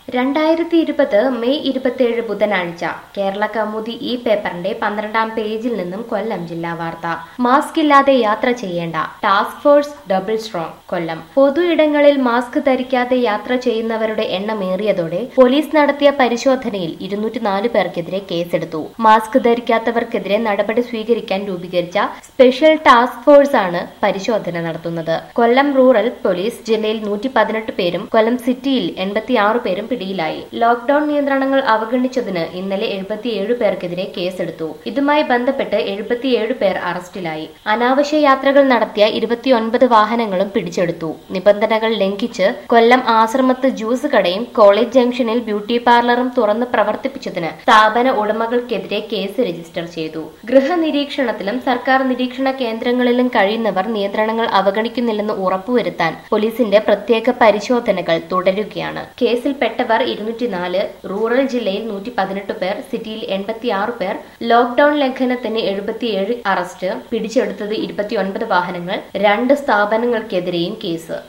രണ്ടായിരത്തി ഇരുപത് മെയ് ഇരുപത്തിയേഴ് ബുധനാഴ്ച കേരള കൗമുദി ഈ പേപ്പറിന്റെ പന്ത്രണ്ടാം പേജിൽ നിന്നും കൊല്ലം ജില്ലാ വാർത്ത മാസ്ക് ഇല്ലാതെ യാത്ര ചെയ്യേണ്ട task force double strong Kollam പൊതു ഇടങ്ങളിൽ മാസ്ക് ധരിക്കാതെ യാത്ര ചെയ്യുന്നവരുടെ എണ്ണമേറിയതോടെ പോലീസ് നടത്തിയ പരിശോധനയിൽ ഇരുന്നൂറ്റി നാല് പേർക്കെതിരെ കേസെടുത്തു മാസ്ക് ധരിക്കാത്തവർക്കെതിരെ നടപടി സ്വീകരിക്കാൻ രൂപീകരിച്ച സ്പെഷ്യൽ ടാസ്ക് ഫോഴ്സ് ആണ് പരിശോധന നടത്തുന്നത് കൊല്ലം റൂറൽ പോലീസ് ജില്ലയിൽ നൂറ്റി പതിനെട്ട് പേരും കൊല്ലം സിറ്റിയിൽ എൺപത്തിയാറ് പേരും പിടിയിലായി ലോക്ഡൌൺ നിയന്ത്രണങ്ങൾ അവഗണിച്ചതിന് ഇന്നലെ എഴുപത്തിയേഴ് പേർക്കെതിരെ കേസെടുത്തു ഇതുമായി ബന്ധപ്പെട്ട് എഴുപത്തിയേഴ് പേർ അറസ്റ്റിലായി അനാവശ്യ യാത്രകൾ നടത്തിയ ഇരുപത്തിയൊൻപത് വാഹനങ്ങളും പിടിച്ചെടുത്തു നിബന്ധനകൾ ലംഘിച്ച് കൊല്ലം ആശ്രമത്ത് ജ്യൂസ് കടയും കോളേജ് ജംഗ്ഷനിൽ ബ്യൂട്ടി പാർലറും തുറന്ന് പ്രവർത്തിപ്പിച്ചതിന് സ്ഥാപന ഉടമകൾക്കെതിരെ കേസ് രജിസ്റ്റർ ചെയ്തു ഗൃഹനിരീക്ഷണത്തിലും സർക്കാർ നിരീക്ഷണ കേന്ദ്രങ്ങളിലും കഴിയുന്നവർ നിയന്ത്രണങ്ങൾ അവഗണിക്കുന്നില്ലെന്ന് ഉറപ്പുവരുത്താൻ പോലീസിന്റെ പ്രത്യേക പരിശോധനകൾ തുടരുകയാണ് കേസിൽപ്പെട്ടവർ ഇരുന്നൂറ്റിനാല് റൂറൽ ജില്ലയിൽ നൂറ്റി പതിനെട്ട് പേർ സിറ്റിയിൽ എൺപത്തിയാറ് പേർ ലോക്ഡൌൺ ലംഘനത്തിന് എഴുപത്തിയേഴ് അറസ്റ്റ് പിടിച്ചെടുത്തത് ഇരുപത്തിയൊൻപത് വാഹനങ്ങൾ രണ്ട് സ്ഥാപനങ്ങൾക്കെതിരെയും കേസ്